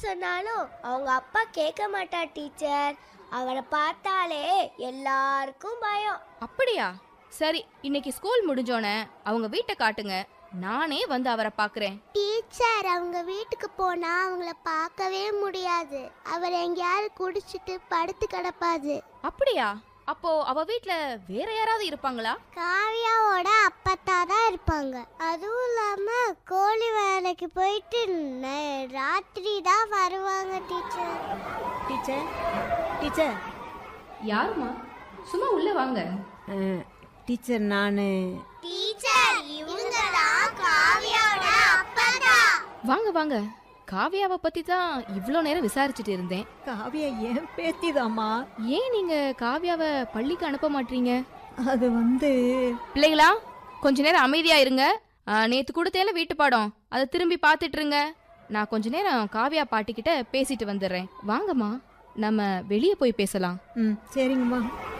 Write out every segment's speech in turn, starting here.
சொன்னாலும் அவங்க அப்பா கேட்க மாட்டா டீச்சர் அவனை பார்த்தாலே எல்லாருக்கும் பயம் அப்படியா சரி இன்னைக்கு ஸ்கூல் முடிஞ்சோனே அவங்க வீட்டை காட்டுங்க நானே வந்து அவரை பார்க்கறேன் டீச்சர் அவங்க வீட்டுக்கு போனா அவங்கள பார்க்கவே முடியாது அவர் எங்கேயாவது குடிச்சிட்டு படுத்து கிடப்பாது அப்படியா அப்போ அவ வீட்ல வேற யாராவது இருப்பாங்களா காவியாவோட அப்பத்தா தான் இருப்பாங்க அதுவும் இல்லாம கோழி வேலைக்கு போயிட்டு ந- ராத்திரி தான் வருவாங்க டீச்சர் டீச்சர் டீச்சர் யாருமா சும்மா உள்ள வாங்க அஹ், டீச்சர் நான் டீச்சர் இவங்க தான் காவியாவோட அப்பத்தா வாங்க வாங்க காவியாவை பத்தி தான் இவ்வளோ நேரம் விசாரிச்சுட்டு இருந்தேன் காவியா ஏன் பேத்திதாம்மா ஏன் நீங்க காவியாவை பள்ளிக்கு அனுப்ப மாட்டீங்க அது வந்து பிள்ளைங்களா கொஞ்ச நேரம் அமைதியா இருங்க ஆ, நேத்து கொடுத்தேல வீட்டு பாடம் அதை திரும்பி பார்த்துட்டு இருங்க நான் கொஞ்ச நேரம் காவியா பாட்டிக்கிட்ட பேசிட்டு வந்துடுறேன் வாங்கம்மா நம்ம வெளியே போய் பேசலாம் ம் சரிங்கம்மா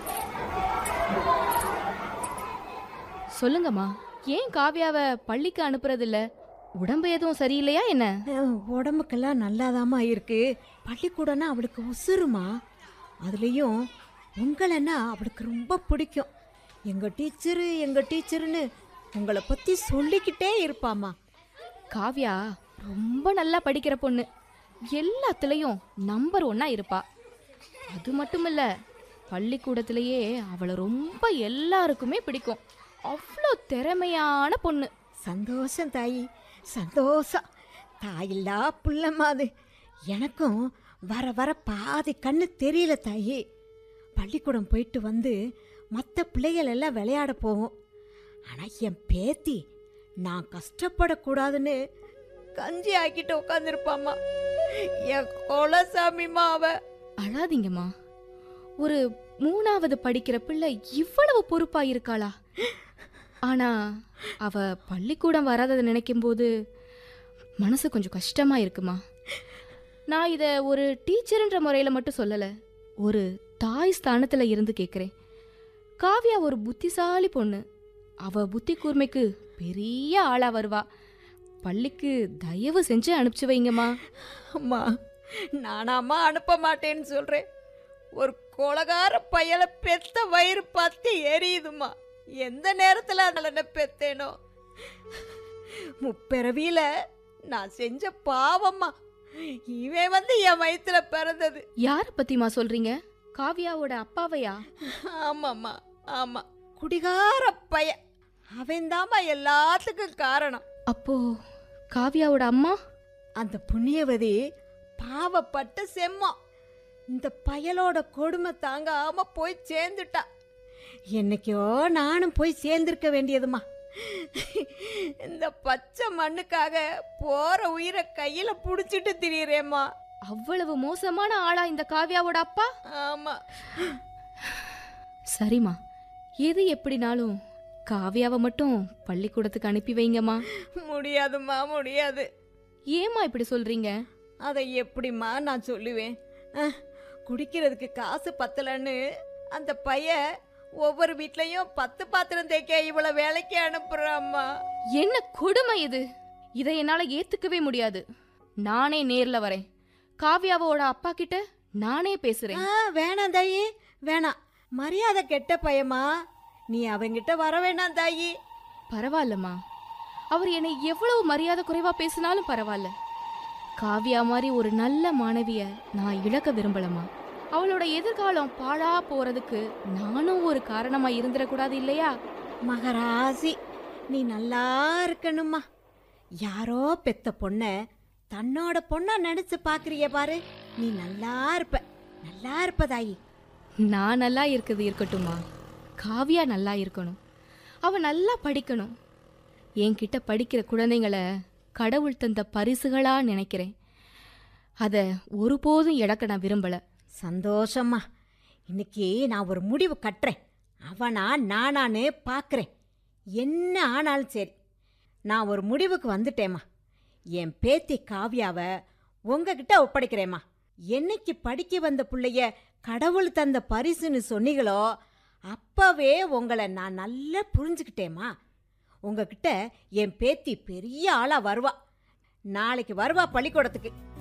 சொல்லுங்கம்மா ஏன் காவியாவை பள்ளிக்கு அனுப்புறதில்ல உடம்பு எதுவும் சரியில்லையா என்ன அஹ், உடம்புக்கெல்லாம் நல்லாதாம்மா இருக்கு பள்ளிக்கூடம்னா அவளுக்கு உசுருமா அதுலேயும் உங்களைன்னா அவளுக்கு ரொம்ப பிடிக்கும் எங்கள் டீச்சரு எங்கள் டீச்சருன்னு உங்களை பற்றி சொல்லிக்கிட்டே இருப்பாம்மா காவ்யா ரொம்ப நல்லா படிக்கிற பொண்ணு எல்லாத்துலேயும் நம்பர் ஒன்னா இருப்பா அது மட்டும் இல்ல பள்ளிக்கூடத்திலேயே அவளை ரொம்ப எல்லாருக்குமே பிடிக்கும் அவ்வளோ திறமையான பொண்ணு சந்தோஷம் தாயி சந்தோஷம் தாயில்லா புள்ளம்மா அது எனக்கும் வர வர பாதி கண்ணு தெரியல தாயி பள்ளிக்கூடம் போயிட்டு வந்து மற்ற பிள்ளைகள் எல்லாம் விளையாட போவோம் ஆனால் என் பேத்தி நான் கஷ்டப்படக்கூடாதுன்னு கஞ்சி ஆக்கிட்டு உட்காந்துருப்பாம்மா என் குலசாமிமா அவ அழாதீங்கம்மா ஒரு மூணாவது படிக்கிற பிள்ளை இவ்வளவு பொறுப்பா இருக்காளா ஆனா அவ பள்ளிக்கூடம் வராததை நினைக்கும் போது மனசு கொஞ்சம் கஷ்டமா இருக்குமா நான் இத ஒரு டீச்சர்ன்ற முறையில மட்டும் சொல்லல ஒரு தாய் ஸ்தானத்துல இருந்து கேக்குறேன் காவ்யா ஒரு புத்திசாலி பொண்ணு அவ புத்தி கூர்மைக்கு பெரிய ஆளா வருவா பள்ளிக்கு தயவு செஞ்சு அனுப்பிச்சு வைங்கம்மா அம்மா நானாம்மா அனுப்ப மாட்டேன்னு சொல்றேன் ஒரு கொலகார பயலை பெத்த வயிறு பத்தி எரியுதுமா எந்த நேரத்துல அதில் என்ன பெத்தேனோ முப்பிறவியில நான் செஞ்ச பாவம்மா இவன் வந்து என் வயித்துல பிறந்தது யார பத்திமா சொல்றீங்க காவ்யாவோட அப்பாவையா ஆமாம்மா ஆமா குடிகார பைய அவன்தாம்மா எல்லாத்துக்கும் காரணம் அப்போ காவ்யாவோட அம்மா அந்த புண்ணியவதி பாவப்பட்ட செம்மம் இந்த பயலோட கொடுமை தாங்காம போய் சேர்ந்துட்டா என்னைக்கோ நானும் போய் சேர்ந்திருக்க வேண்டியதுமா இந்த பச்சை மண்ணுக்காக போற உயிரை கையில புடிச்சிட்டு திரியறேம்மா அவ்வளவு மோசமான ஆளா இந்த காவ்யாவோட அப்பா ஆமா சரிம்மா எது எப்படினாலும் காவ்யாவை மட்டும் பள்ளிக்கூடத்துக்கு அனுப்பி வைங்கம்மா முடியாதும்மா முடியாது ஏம்மா இப்படி சொல்றீங்க அதை எப்படிம்மா நான் சொல்லுவேன் அஹ், குடிக்கிறதுக்கு காசு பத்தலன்னு அந்த பையன் ஒவ்வொரு வீட்லயும் பத்து பாத்திரம் தேய்க்க இவ்வளோ வேலைக்கு அனுப்புறாம்மா என்ன கொடுமை இது இதை என்னால ஏத்துக்கவே முடியாது நானே நேர்ல வரேன் காவ்யாவோட அப்பா கிட்ட நானே பேசுறேன் ஆ வேணாம் தாயி வேணாம் மரியாதை கெட்ட பையமா நீ அவங்கிட்ட வர வேணாம் தாயி பரவாயில்லம்மா அவர் என்னை எவ்வளவு மரியாதை குறைவா பேசினாலும் பரவாயில்ல காவ்யா மாதிரி ஒரு நல்ல மாணவிய நான் இழக்க விரும்பலம்மா அவளோட எதிர்காலம் பாழா போறதுக்கு நானும் ஒரு காரணமா இருந்துடக்கூடாது இல்லையா மகராசி நீ நல்லா இருக்கணுமா யாரோ பெத்த பொண்ண தன்னோட பொண்ணா நினைச்சு பாக்குறிய பாரு நீ நல்லா இருப்ப நல்லா இருப்ப தாயி நான் நல்லா இருக்குது இருக்கட்டும்மா காவ்யா நல்லா இருக்கணும் அவ நல்லா படிக்கணும் என்கிட்ட படிக்கிற குழந்தைங்கள கடவுள் தந்த பரிசுகளா நினைக்கிறேன் அதை ஒருபோதும் இழக்க நான் விரும்பல சந்தோஷம்மா இன்னைக்கு நான் ஒரு முடிவு கட்டுறேன் அவனா நானான்னு பார்க்குறேன் என்ன ஆனாலும் சரி நான் ஒரு முடிவுக்கு வந்துட்டேம்மா என் பேத்தி காவியாவை உங்ககிட்ட ஒப்படைக்கிறேம்மா என்னைக்கு படிக்க வந்த புள்ளைய கடவுள் தந்த பரிசுன்னு சொன்னீங்களோ அப்பவே உங்களை நான் நல்லா புரிஞ்சுக்கிட்டேம்மா உங்ககிட்ட என் பேத்தி பெரிய ஆளா வருவா நாளைக்கு வருவா பள்ளிக்கூடத்துக்கு